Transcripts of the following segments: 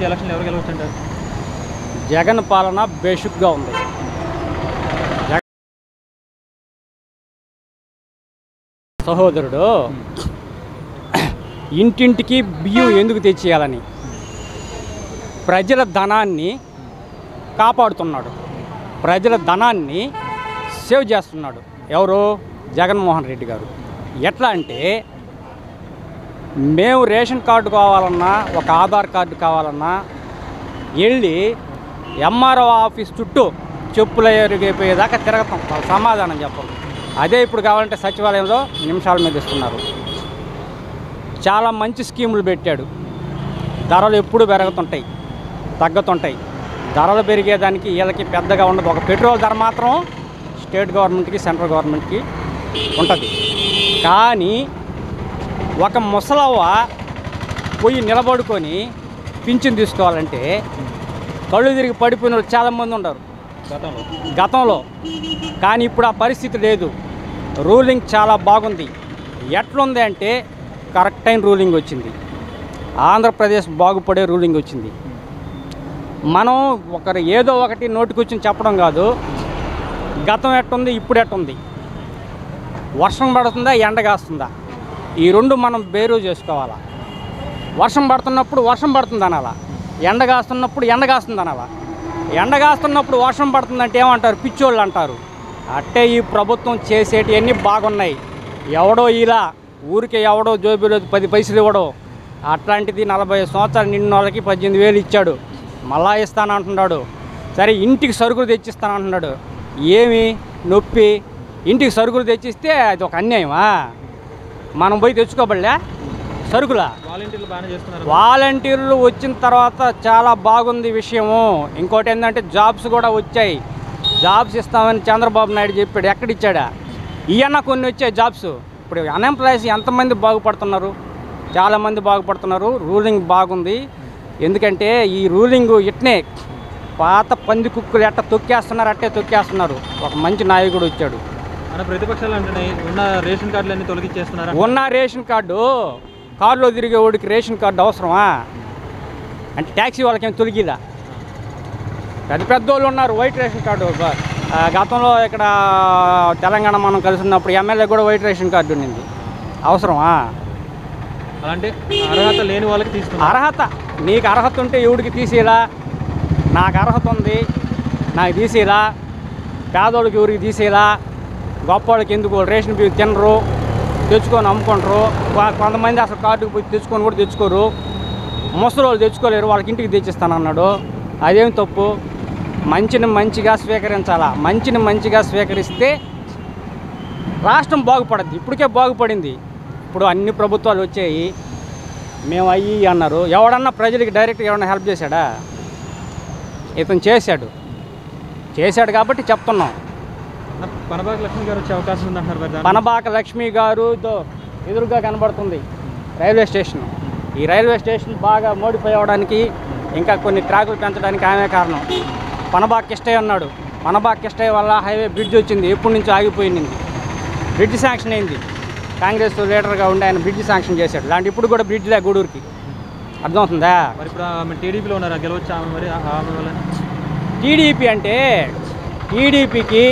వచ్చే ఎలక్షన్ ఎవరు గెలవచ్చు అంటారు జగన్ పాలన బేషుక్గా ఉంది జగ- సహోదరుడు ఇంటింటికి బియ్యం ఎందుకు తెచ్చేయాలని ప్రజల ధనాన్ని కాపాడుతున్నాడు ప్రజల ధనాన్ని సేవ్ చేస్తున్నాడు ఎవరు జగన్మోహన్ రెడ్డి గారు ఎట్లా అంటే మేము రేషన్ కార్డు కావాలన్నా ఒక ఆధార్ కార్డు కావాలన్నా వెళ్ళి ఎంఆర్ఓ ఆఫీస్ చుట్టూ చెప్పులు ఎరిగిపోయేదాకా తిరగతాం వాళ్ళు సమాధానం చెప్పరు అదే ఇప్పుడు కావాలంటే సచివాలయంలో నిమిషాల మీద ఇస్తున్నారు చాలా మంచి స్కీములు పెట్టాడు ధరలు ఎప్పుడు పెరుగుతుంటాయి తగ్గుతుంటాయి ధరలు పెరిగేదానికి వీళ్ళకి పెద్దగా ఉండదు ఒక పెట్రోల్ ధర మాత్రం స్టేట్ గవర్నమెంట్కి సెంట్రల్ గవర్నమెంట్కి ఉంటుంది కానీ ఒక ముసలవ్వ పోయి నిలబడుకొని పింఛన్ తీసుకోవాలంటే కళ్ళు తిరిగి పడిపోయిన వాళ్ళు చాలామంది ఉండరు గతంలో గతంలో కానీ ఇప్పుడు ఆ పరిస్థితి లేదు రూలింగ్ చాలా బాగుంది ఎట్లుంది అంటే కరెక్ట్ అయిన రూలింగ్ వచ్చింది ఆంధ్రప్రదేశ్ బాగుపడే రూలింగ్ వచ్చింది మనం ఒకరు ఏదో ఒకటి నోటికొచ్చి చెప్పడం కాదు గతం ఎట్టుంది ఇప్పుడు ఎట్టుంది వర్షం పడుతుందా ఎండ కాస్తుందా ఈ రెండు మనం బేరు చేసుకోవాలా వర్షం పడుతున్నప్పుడు వర్షం పడుతుంది అనాలా ఎండ కాస్తున్నప్పుడు ఎండ కాస్తుంది అనాలా ఎండ కాస్తున్నప్పుడు వర్షం పడుతుందంటే ఏమంటారు పిచ్చోళ్ళు అంటారు అట్టే ఈ ప్రభుత్వం చేసేటివన్నీ బాగున్నాయి ఎవడో ఇలా ఊరికే ఎవడో జోబీలో పది పైసలు ఇవ్వడో అట్లాంటిది నలభై సంవత్సరాలు నిన్న వాళ్ళకి పద్దెనిమిది వేలు ఇచ్చాడు మళ్ళా ఇస్తానంటున్నాడు సరే ఇంటికి సరుకులు తెచ్చిస్తానంటున్నాడు ఏమి నొప్పి ఇంటికి సరుకులు తెచ్చిస్తే అది ఒక అన్యాయమా మనం పోయి తెచ్చుకోబడలే సరుకులా వాలంటీర్లు బాగానే చేస్తున్నారు వాలంటీర్లు వచ్చిన తర్వాత చాలా బాగుంది విషయము ఇంకోటి ఏంటంటే జాబ్స్ కూడా వచ్చాయి జాబ్స్ ఇస్తామని చంద్రబాబు నాయుడు చెప్పాడు ఎక్కడిచ్చాడా ఇవన్న కొన్ని వచ్చాయి జాబ్స్ ఇప్పుడు అన్ఎంప్లాయీస్ ఎంతమంది బాగుపడుతున్నారు చాలామంది బాగుపడుతున్నారు రూలింగ్ బాగుంది ఎందుకంటే ఈ రూలింగ్ ఇట్నే పాత పంది కుక్కులు ఎట్ట తొక్కేస్తున్నారు అట్టే తొక్కేస్తున్నారు ఒక మంచి నాయకుడు వచ్చాడు మన ప్రతిపక్షాలు అంటున్నాయి ఉన్న రేషన్ కార్డులు అన్ని తొలగించేస్తున్నారు ఉన్న రేషన్ కార్డు కారులో తిరిగే వాడికి రేషన్ కార్డు అవసరమా అంటే ట్యాక్సీ వాళ్ళకి ఏం తొలగిదా పెద్ద పెద్ద వాళ్ళు ఉన్నారు వైట్ రేషన్ కార్డు బ- ఆ, గతంలో ఇక్కడ తెలంగాణ మనం కలిసి ఉన్నప్పుడు ఎమ్మెల్యే కూడా వైట్ రేషన్ కార్డు ఉండింది అవసరమా అలాంటి అర్హత లేని వాళ్ళకి తీసుకున్నారు అర్హత నీకు అర్హత ఉంటే ఎవడికి తీసేలా నాకు అర్హత ఉంది నాకు తీసేలా పేదోళ్ళకి ఎవరికి తీసేలా గొప్పవాళ్ళకి ఎందుకు రేషన్ బియ్యం తినరు తెచ్చుకొని అమ్ముకుంటారు కొ- కొంతమంది అసలు కార్డుకు పోయి తెచ్చుకొని కూడా తెచ్చుకోరు ముసలి వాళ్ళు తెచ్చుకోలేరు వాళ్ళకి ఇంటికి తెచ్చిస్తానన్నాడు అదేం తప్పు మంచిని మంచిగా స్వీకరించాలా మంచిని మంచిగా స్వీకరిస్తే రాష్ట్రం బాగుపడద్ది ఇప్పటికే బాగుపడింది ఇప్పుడు అన్ని ప్రభుత్వాలు వచ్చాయి మేము అయ్యి అన్నారు ఎవడన్నా ప్రజలకి డైరెక్ట్గా ఎవడన్నా హెల్ప్ చేశాడా ఇతను చేశాడు చేశాడు కాబట్టి చెప్తున్నాం పనబాక లక్ష్మి గారు వచ్చే అవకాశం ఉందంటున్నారు మరి దాంట్లో? పనబాక లక్ష్మి గారు దో ఎదురుగా కనబడుతుంది రైల్వే స్టేషన్ ఈ రైల్వే స్టేషన్ బాగా మోడిఫై అవ్వడానికి ఇంకా కొన్ని ట్రాకులు పెంచడానికి ఆమె కారణం పనబాక్ కిష్టయ్య అన్నాడు పనబాక్ కిష్టయ్య వల్ల హైవే బ్రిడ్జ్ వచ్చింది ఎప్పటి నుంచో ఆగిపోయింది బ్రిడ్జ్ శాంక్షన్ అయింది కాంగ్రెస్ లీడర్గా ఉండి ఆయన బ్రిడ్జ్ శాంక్షన్ చేశాడు లాంటి ఇప్పుడు కూడా బ్రిడ్జ్ లే గూడూరుకి అర్థమవుతుందా మరి ఇప్పుడు ఆమె టీడీపీలో ఉన్నారు గెలవచ్చు ఆమె మరి ఆ- ఆమె వల్ల టీడీపీ అంటే టీడీపీకి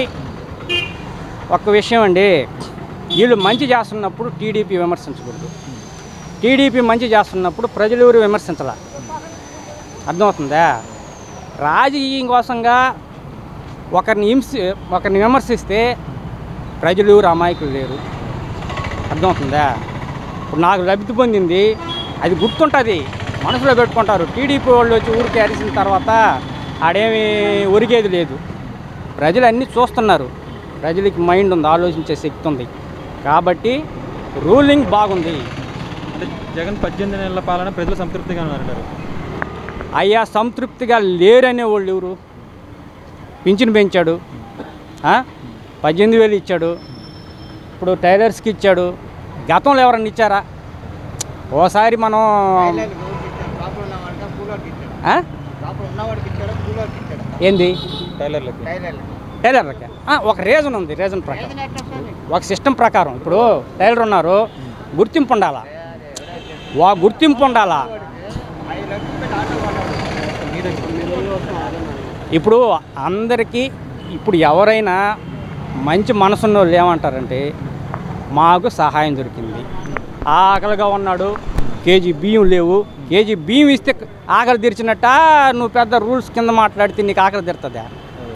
ఒక్క విషయం అండి వీళ్ళు మంచి చేస్తున్నప్పుడు టీడీపీ విమర్శించకూడదు టీడీపీ మంచి చేస్తున్నప్పుడు ప్రజలు ఎవరు విమర్శించాల అర్థమవుతుందా రాజకీయం కోసంగా ఒకరిని హింసి ఒకరిని విమర్శిస్తే ప్రజలు ఎవరు అమాయకులు లేరు అర్థమవుతుందా ఇప్పుడు నాకు లబ్ధి పొందింది అది గుర్తుంటుంది మనసులో పెట్టుకుంటారు టీడీపీ వాళ్ళు వచ్చి ఊరికి అరిసిన తర్వాత ఆడేమి ఒరిగేది లేదు ప్రజలు అన్నీ చూస్తున్నారు ప్రజలకి మైండ్ ఉంది ఆలోచించే శక్తి ఉంది కాబట్టి రూలింగ్ బాగుంది అంటే జగన్ పద్దెనిమిది నెలల పాలన ప్రజలు సంతృప్తిగా ఉన్నారంటారు అయ్యా సంతృప్తిగా లేరనే వాళ్ళు ఎవరు పింఛన్ పెంచాడు ఆ? పద్దెనిమిది వేలు ఇచ్చాడు ఇప్పుడు టైలర్స్కి ఇచ్చాడు గతంలో ఎవరన్నా ఇచ్చారా ఓసారి మనం ఆ? ఏంది టైలర్లకి టైలర్లకి ఆ, ఒక రీజన్ ఉంది రీజన్ ప్రకారం ఒక సిస్టమ్ ప్రకారం ఇప్పుడు టైలర్ ఉన్నారు గుర్తింపు ఉండాలా వా గుర్తింపు ఉండాలా ఇప్పుడు అందరికీ ఇప్పుడు ఎవరైనా మంచి మనసున్న వాళ్ళు ఏమంటారంటే మాకు సహాయం దొరికింది ఆకలిగా ఉన్నాడు కేజీ బియ్యం లేవు కేజీ బియ్యం ఇస్తే ఆకలి తీర్చినట్ట నువ్వు పెద్ద రూల్స్ కింద మాట్లాడితే నీకు ఆకలి తీరుతుందా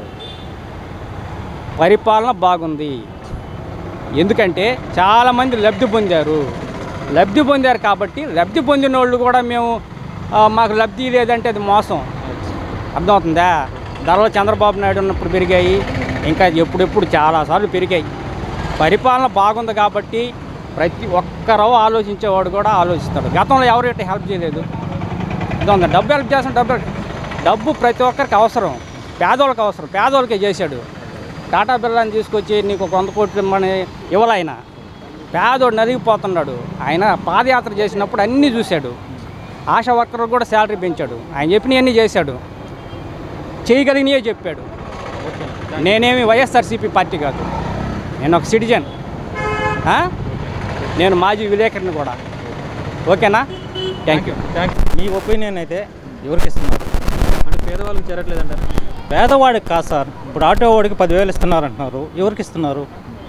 పరిపాలన బాగుంది ఎందుకంటే చాలామంది లబ్ధి పొందారు లబ్ధి పొందారు కాబట్టి లబ్ధి పొందిన వాళ్ళు కూడా మేము ఆ, మాకు లబ్ధి లేదంటే అది మోసం అర్థమవుతుందా ధరలు చంద్రబాబు నాయుడు ఉన్నప్పుడు పెరిగాయి ఇంకా ఎప్పుడెప్పుడు చాలాసార్లు పెరిగాయి పరిపాలన బాగుంది కాబట్టి ప్రతి ఒక్కరో ఆలోచించేవాడు కూడా ఆలోచిస్తాడు గతంలో ఎవరు ఇట్లా హెల్ప్ చేయలేదు అర్థమవుతుందా డబ్బు హెల్ప్ చేస్తాం డబ్బు డబ్బు ప్రతి ఒక్కరికి అవసరం పేదోళ్ళకి అవసరం పేదోళ్ళకే చేశాడు టాటా బిర్లాని తీసుకొచ్చి నీకు ఒక వంద కోట్లు ఇమ్మని ఇవ్వలైన పేదోడు నలిగిపోతున్నాడు ఆయన పాదయాత్ర చేసినప్పుడు అన్నీ చూశాడు ఆశా వర్కర్లు కూడా శాలరీ పెంచాడు ఆయన చెప్పినవన్నీ చేశాడు చేయగలిగినవే చెప్పాడు నేనేమి వైఎస్ఆర్సీపీ పార్టీ కాదు నేను ఒక సిటిజన్ ఆ? నేను మాజీ విలేకరిని కూడా ఓకేనా థ్యాంక్ యూ థ్యాంక్స్ మీ ఒపీనియన్ అయితే ఎవరికి ఇస్తున్నారు అంటే పేదవాళ్ళకి చేరట్లేదంటారు పేదవాడికి కాదు సార్ ఇప్పుడు ఆటో వాడికి పదివేలు ఇస్తున్నారు అంటున్నారు ఎవరికి ఇస్తున్నారు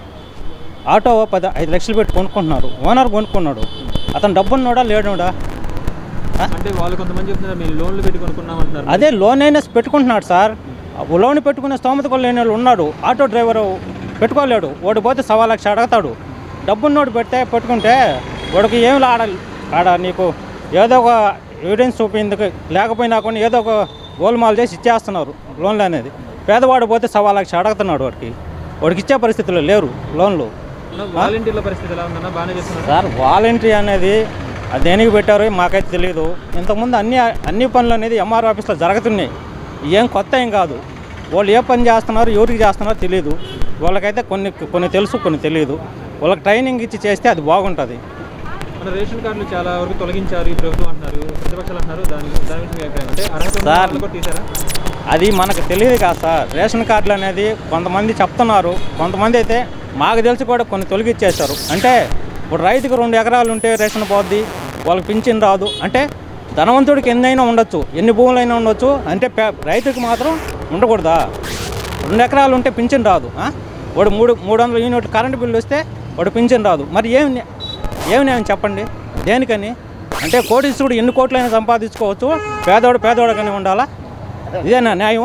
ఆటో పది ఐదు లక్షలు పెట్టి కొనుక్కుంటున్నారు ఓనర్ కొనుక్కున్నాడు అతను డబ్బున్నోడా లేడుడా అంటే వాళ్ళు కొంతమంది చెప్తున్నారు మేము లోన్లు పెట్టి కొనుక్కున్నామంటున్నారు అదే లోన్ అయినా పెట్టుకుంటున్నాడు సార్ ఆ లోన్ పెట్టుకునే స్తోమత కూడా లేని వాళ్ళు ఉన్నాడు ఆటో డ్రైవరు పెట్టుకోలేడు వాడు పోతే సవా లక్ష అడగతాడు డబ్బున్నోడు పెడితే పెట్టుకుంటే వాడికి ఏం ఆడ ఆడ నీకు ఏదో ఒక ఎవిడెన్స్ చూపిందుకు లేకపోయినా కూడా ఏదో ఒక గోల్మాల్ చేసి ఇచ్చేస్తున్నారు లోన్లు అనేది పేదవాడు పోతే సవా లక్ష అడుగుతున్నాడు వాడికి వాడికి ఇచ్చే పరిస్థితులు లేరు లోన్లు వాలంటీర్ల పరిస్థితి ఎలా ఉందన్నా బాగానే చేస్తున్నారు సార్ వాలంటరీ అనేది అది దేనికి పెట్టారో మాకైతే తెలియదు ఇంతకుముందు అన్ని అన్ని పనులు అనేది ఎంఆర్ ఆఫీస్లో జరుగుతున్నాయి ఏం కొత్త ఏం కాదు వాళ్ళు ఏ పని చేస్తున్నారు ఎవరికి చేస్తున్నారో తెలియదు వాళ్ళకైతే కొన్ని కొన్ని తెలుసు కొన్ని తెలియదు వాళ్ళకి ట్రైనింగ్ ఇచ్చి చేస్తే అది బాగుంటుంది మన రేషన్ కార్డులు చాలా వరకు తొలగించారు ఈ ప్రభుత్వం అంటున్నారు ప్రతిపక్షాలు అంటున్నారు దాని దాని గురించి మీ అభిప్రాయం అంటే అర్హత ఉన్న సార్. వాళ్ళని కూడా తీసారా అది మనకు తెలియదు కాదు సార్ రేషన్ కార్డులు అనేది కొంతమంది చెప్తున్నారు కొంతమంది అయితే మాకు తెలిసి కూడా కొన్ని తొలగిచ్చేశారు అంటే ఇప్పుడు రైతుకు రెండు ఎకరాలు ఉంటే రేషన్ పోద్ది వాళ్ళకి పింఛన్ రాదు అంటే ధనవంతుడికి ఎన్నైనా ఉండొచ్చు ఎన్ని భూములైనా ఉండొచ్చు అంటే పే- రైతుకి మాత్రం ఉండకూడదా రెండు ఎకరాలు ఉంటే పింఛన్ రాదు ఆ? వాడు మూడు మూడు వందల యూనిట్ కరెంట్ బిల్లు వస్తే వాడు పింఛన్ రాదు మరి ఏమి న్యా- ఏమి న్యాయం చెప్పండి దేనికని అంటే కోటీశ్వరుడు ఎన్ని కోట్లైనా సంపాదించుకోవచ్చు పేదోడు పేదోడుగానే ఉండాలా ఇదేనా న్యాయం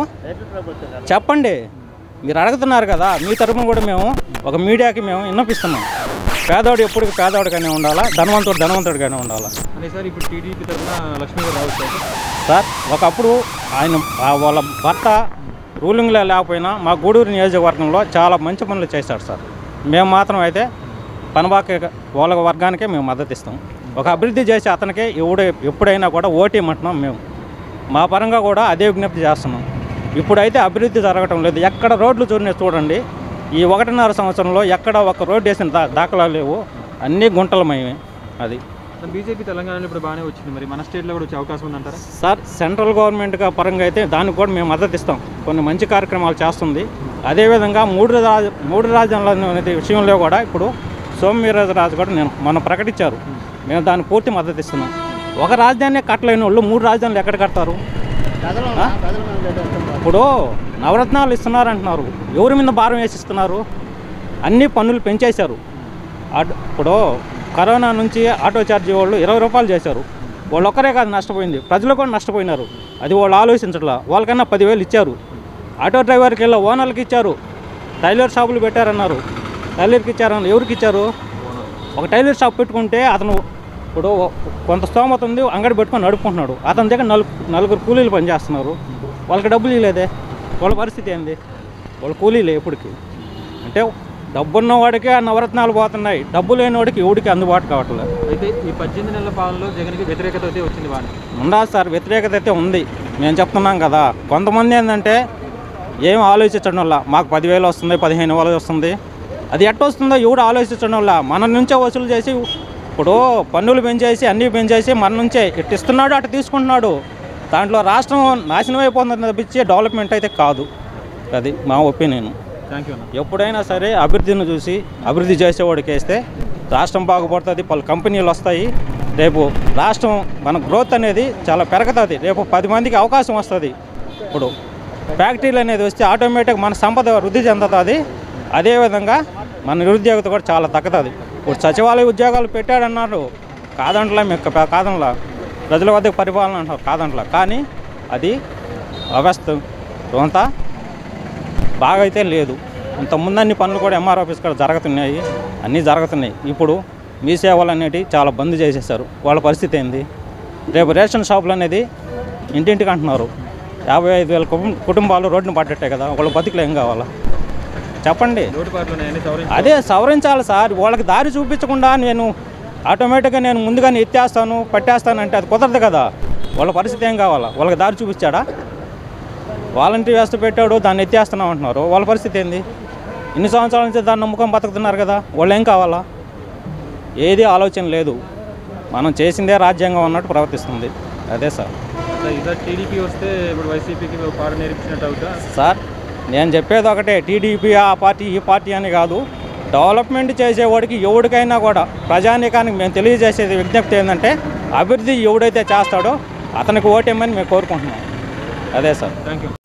చెప్పండి మీరు అడుగుతున్నారు కదా మీ తరపున కూడా మేము ఒక మీడియాకి మేము విన్నపిస్తున్నాం పేదవాడు ఎప్పుడు పేదవాడిగానే ఉండాలా ధనవంతుడు ధనవంతుడిగానే ఉండాలా అంటే సార్ ఇప్పుడు టీడీపీ తరఫున లక్ష్మీ గారు రావచ్చు సార్ సార్ ఒకప్పుడు ఆయన ఆ వాళ్ళ భర్త రూలింగ్లో లేకపోయినా మా గూడూరు నియోజకవర్గంలో చాలా మంచి పనులు చేశాడు సార్ మేము మాత్రం అయితే పనబాక వాళ్ళ వర్గానికే మేము మద్దతు ఇస్తాం ఒక అభివృద్ధి చేసి అతనికి ఎవడు ఎప్పుడైనా కూడా ఓటేయమంటున్నాం మేము మా పరంగా కూడా అదే విజ్ఞప్తి చేస్తున్నాం ఇప్పుడైతే అభివృద్ధి జరగటం లేదు ఎక్కడ రోడ్లు చూడని చూడండి ఈ ఒకటిన్నర సంవత్సరంలో ఎక్కడ ఒక రోడ్డు వేసిన దా దాఖలాలు లేవు అన్నీ గుంటలమయమే అది బీజేపీ తెలంగాణలో ఇప్పుడు బాగానే వచ్చింది మరి మన స్టేట్లో కూడా వచ్చే అవకాశం ఉందంటారా సార్ సెంట్రల్ గవర్నమెంట్ గా పరంగా అయితే దానికి కూడా మేము మద్దతు ఇస్తాం కొన్ని మంచి కార్యక్రమాలు చేస్తుంది అదేవిధంగా మూడు రాజ మూడు రాజ్యాల అనేది విషయంలో కూడా ఇప్పుడు సోమవీర్రాజు కూడా నేను మనం ప్రకటించారు మేము దానికి పూర్తి మద్దతు ఇస్తున్నాం ఒక రాజధాని కట్టలేని వాళ్ళు మూడు రాజధానులు ఎక్కడ కడతారు ఆ? ఇప్పుడు నవరత్నాలు ఇస్తున్నారు అంటున్నారు ఎవరి మీద భారం వేసి ఇస్తున్నారు అన్ని పన్నులు పెంచేశారు అడ్- ఇప్పుడు కరోనా నుంచి ఆటో ఛార్జీ వాళ్ళు ఇరవై రూపాయలు చేశారు వాళ్ళు ఒక్కరే కాదు నష్టపోయింది ప్రజలు కూడా నష్టపోయినారు అది వాళ్ళు ఆలోచించట్లా వాళ్ళకన్నా పదివేలు ఇచ్చారు ఆటో డ్రైవర్కి వెళ్ళి ఓనర్లకి ఇచ్చారు టైలర్ షాపులు పెట్టారన్నారు టైలర్కి ఇచ్చారన్నారు ఎవరికి ఇచ్చారు ఒక టైలర్ షాప్ పెట్టుకుంటే అతను ఇప్పుడు కొంత స్తోమత ఉంది అంగడి పెట్టుకొని నడుపుకుంటున్నాడు అతని దగ్గర నలుగు నలుగురు కూలీలు పనిచేస్తున్నారు వాళ్ళకి డబ్బులు ఇవ్వలేదే వాళ్ళ పరిస్థితి ఏంది వాళ్ళ కూలీలే ఎప్పటికి అంటే డబ్బున్న వాడికి ఆ నవరత్నాలు పోతున్నాయి డబ్బు లేని వాడికి ఎవడికి అందుబాటు కావట్లేదు అయితే ఈ పద్దెనిమిది నెలల పాలనలో జగన్కి వ్యతిరేకత అయితే వచ్చింది బాగా ఉండదు సార్ వ్యతిరేకత అయితే ఉంది మేము చెప్తున్నాం కదా కొంతమంది ఏంటంటే ఏం ఆలోచించడం వల్ల మాకు పదివేలు వస్తుంది పదిహేను వేలు వస్తుంది అది ఎట్ట వస్తుందో ఎవడు ఆలోచించడం వల్ల మన నుంచే వసూలు చేసి ఇప్పుడు పన్నులు పెంచేసి అన్నీ పెంచేసి మన నుంచే ఇటు ఇస్తున్నాడు అటు తీసుకుంటున్నాడు దాంట్లో రాష్ట్రం నాశనం అయిపోతుంది తప్పించి డెవలప్మెంట్ అయితే కాదు అది మా ఒపీనియన్ థ్యాంక్ యూ అన్న ఎప్పుడైనా సరే అభివృద్ధిని చూసి అభివృద్ధి చేసేవాడికి వేస్తే రాష్ట్రం బాగుపడుతుంది పలు కంపెనీలు వస్తాయి రేపు రాష్ట్రం మన గ్రోత్ అనేది చాలా పెరుగుతుంది రేపు పది మందికి అవకాశం వస్తుంది ఇప్పుడు ఫ్యాక్టరీలు అనేది వస్తే ఆటోమేటిక్ మన సంపద వృద్ధి చెందుతుంది అదేవిధంగా మన నిరుద్యోగత కూడా చాలా తగ్గుతుంది ఇప్పుడు సచివాలయ ఉద్యోగాలు పెట్టాడన్నారు కాదంట్లా మీకు కాదంట్లా ప్రజల వద్దకు పరిపాలన అంటారు కాదంట్లా కానీ అది వ్యవస్థ అంతా బాగా అయితే లేదు ఇంతకుముందు అన్ని పనులు కూడా ఎంఆర్ ఆఫీస్ కూడా జరుగుతున్నాయి అన్నీ జరుగుతున్నాయి ఇప్పుడు మీ సేవలు అనేటివి చాలా బంద్ చేసేసారు వాళ్ళ పరిస్థితి ఏంది రేపు రేషన్ షాపులు అనేది ఇంటింటికి అంటున్నారు యాభై ఐదు వేల కుటుంబ- కుటుంబాలు రోడ్డును పడ్డట్టే కదా వాళ్ళ బతుకులు ఏం కావాలా చెప్పండి లోటుపాట్లు ఉన్నాయని సవరించి అదే సవరించాలి సార్ వాళ్ళకి దారి చూపించకుండా నేను ఆటోమేటిక్గా నేను ముందుగానే ఎత్తేస్తాను పట్టేస్తాను అంటే అది కుదరదు కదా వాళ్ళ పరిస్థితి ఏం కావాలా వాళ్ళకి దారి చూపించాడా వాలంటీర్ వ్యవస్థ పెట్టాడు దాన్ని ఎత్తేస్తున్నాం అంటున్నారు వాళ్ళ పరిస్థితి ఏంది ఇన్ని సంవత్సరాల నుంచి దాన్ని నమ్ముకొని బతుకుతున్నారు కదా వాళ్ళు ఏం కావాలా ఏది ఆలోచన లేదు మనం చేసిందే రాజ్యాంగం అన్నట్టు ప్రవర్తిస్తుంది అదే సార్ ఈసారి టీడీపీ వస్తే ఇప్పుడు వైసీపీకి పాట నేర్పించినట్టు అవుతా సార్ నేను చెప్పేది ఒకటే టీడీపీ ఆ పార్టీ ఈ పార్టీ అని కాదు డెవలప్మెంట్ చేసేవాడికి ఎవరికైనా కూడా ప్రజానీకానికి మేము తెలియజేసేది విజ్ఞప్తి ఏంటంటే అభివృద్ధి ఎవడైతే చేస్తాడో అతనికి ఓటేమని మేము కోరుకుంటున్నాం అదే సార్ థ్యాంక్ యూ